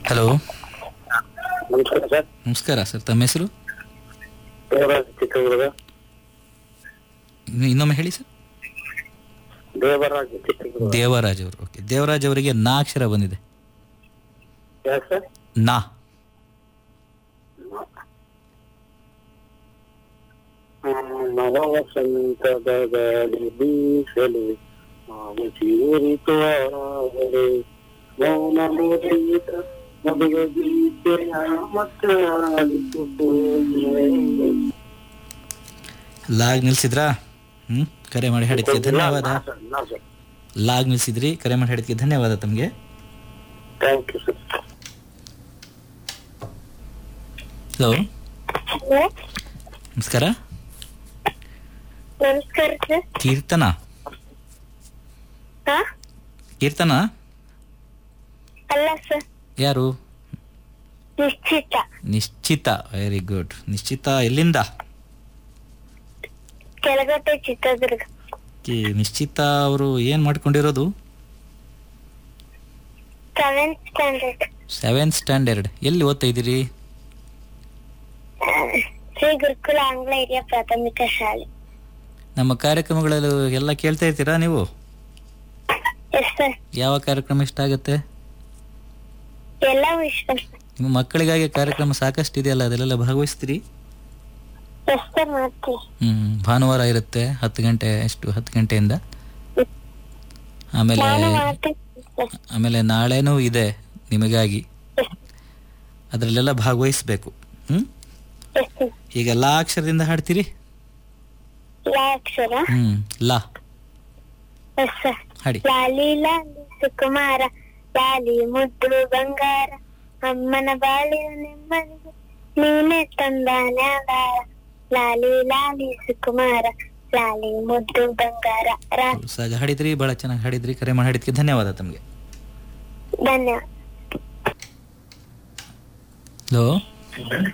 Hello ನಮಸ್ಕಾರ sir ನಮಸ್ಕಾರ sir ತಮ್ಮ ಹೆಸರು ದೇವರಾಜ್ ಚಿತ್ರದುರ್ಗ ಇನ್ನು- ಇನ್ನೊಮ್ಮೆ ಹೇಳಿ ಸರ್ ದೇವರಾಜ್ ಚಿತ್ರದುರ್ಗ ದೇವರಾಜ್ ಅವರು ಓಕೆ ದೇವರಾಜ್ ಅವರಿಗೆ ನಾ ಅಕ್ಷರ ಬಂದಿದೆ ಯಾಕೆ ಸರ್ ನಾ ನವ ವಸಂತದ ಗಾಳಿ ಬೀಸಲು ಮಾವು ಚಿಗುರಿತು ಆವರೆ ಮೌನ ಮುರಿತ ಮದುವ ಗೀತೆಯ ಮಕ್ಕಳಾಲಿತು ಹೋಗಿವೆ. ಲಾಗ್ ನಿಲ್ಸಿದ್ರಾ ಹ್ಞೂ ಕರೆ ಮಾಡಿ ಹೇಳಿದ್ಕೆ ಧನ್ಯವಾದ ನಾ ಸರ್, ನಾ ಸರ್ ಲಾಗ್ ನಿಲ್ಸಿದ್ರಿ ಕರೆ ಮಾಡಿ ಹೇಳಿದ್ಕೆ ಧನ್ಯವಾದ ತಮಗೆ ಥ್ಯಾಂಕ್ ಯು ಸರ್ ಹಲೋ ನಮಸ್ಕಾರ ನಮಸ್ಕಾರ ಸರ್ ಕೀರ್ತನ ಹಾ ಕೀರ್ತನ ಅಲ್ಲ ಸರ್ ಯಾರು ನಿಶ್ಚಿತ ನಿಶ್ಚಿತ ವೆರಿ ಗುಡ್ ನಿಶ್ಚಿತ ಎಲ್ಲಿಂದ ಕೆಳಗಟ್ಟೆ ಚಿತ್ರದುರ್ಗ ಕಿ ನಿಶ್ಚಿತ ಅವರು ಏನು ಮಾಡ್ಕೊಂಡಿರೋದು ಸೆವೆಂತ್ ಸ್ಟ್ಯಾಂಡರ್ಡ್ ಸೆವೆಂತ್ ಸ್ಟ್ಯಾಂಡರ್ಡ್ ಎಲ್ಲಿ ಓದ್ತಾ ಇದ್ದೀರಿ ಶ್ರೀ ಗುರುಕುಲ ಆಂಗ್ಲ ಹಿರಿಯ ಪ್ರಾಥಮಿಕ ಶಾಲೆ ನಮ್ಮ ಕಾರ್ಯಕ್ರಮಗಳಲ್ಲಿ ಎಲ್ಲ ಕೇಳ್ತಾ ಇರ್ತೀರಾ ನೀವು ಎಸ್ ಸರ್ ಯಾವ ಕಾರ್ಯಕ್ರಮ ಇಷ್ಟ ಆಗುತ್ತೆ ಎಲ್ಲವೂ ಇಷ್ಟ ನಿಮ್ಮ ಮಕ್ಕಳಿಗಾಗಿ ಕಾರ್ಯಕ್ರಮ ಸಾಕಷ್ಟು ಇದೆಯಲ್ಲ ಅದೆಲ್ಲ ಭಾಗವಹಿಸ್ತೀರಿ ಎಸ್ ಸರ್ ಮಾಡ್ತೀವಿ ಹ್ಮ್ ಭಾನುವಾರ ಇರುತ್ತೆ ಹತ್ತು ಗಂಟೆ ಎಷ್ಟು ಹತ್ತು ಗಂಟೆಯಿಂದ ಆಮೇಲೆ ನಾನು ಮಾಡ್ತೀನಿ ಸರ್ ಆಮೇಲೆ ನಾಳೆನೂ ಇದೆ ನಿಮಗಾಗಿ ಅದರಲ್ಲೆಲ್ಲ ಭಾಗವಹಿಸ್ಬೇಕು ಹ್ಮ್ ಎಸ್ ಸರ್ ಈಗ ಲಾ ಅಕ್ಷರದಿಂದ ಹಾಡ್ತೀರಿ ಲಾ ಅಕ್ಷರ ಹ್ಮ್ ಲಾ ಎಸ್ ಸರ್ ಹಾಡಿ ಲಾಲಿ ಲಾಲಿ ಸುಕುಮಾರ ಲಾಲಿ ಮುದ್ದು ಬಂಗಾರ ಅಮ್ಮನ ಬಾಳಿನ ನೆಮ್ಮದಿಗೆ ನೀನೆ ತಂದ ನ್ಯಾದಾರ ಲಾಲಿ ಲಾಲಿ ಸುಕುಮಾರ ಲಾಲಿ ಮುದ್ದು ಬಂಗಾರ ರಾ ಸಾಗ ಹಾಡಿದ್ರಿ ಬಹಳ ಚೆನ್ನಾಗಿ ಹಾಡಿದ್ರಿ ಕರೆ ಮಾಡಿ ಹಾಡಿದ್ಕೆ ಧನ್ಯವಾದ ತಮಗೆ ಧನ್ಯವಾದ ಹಲೋ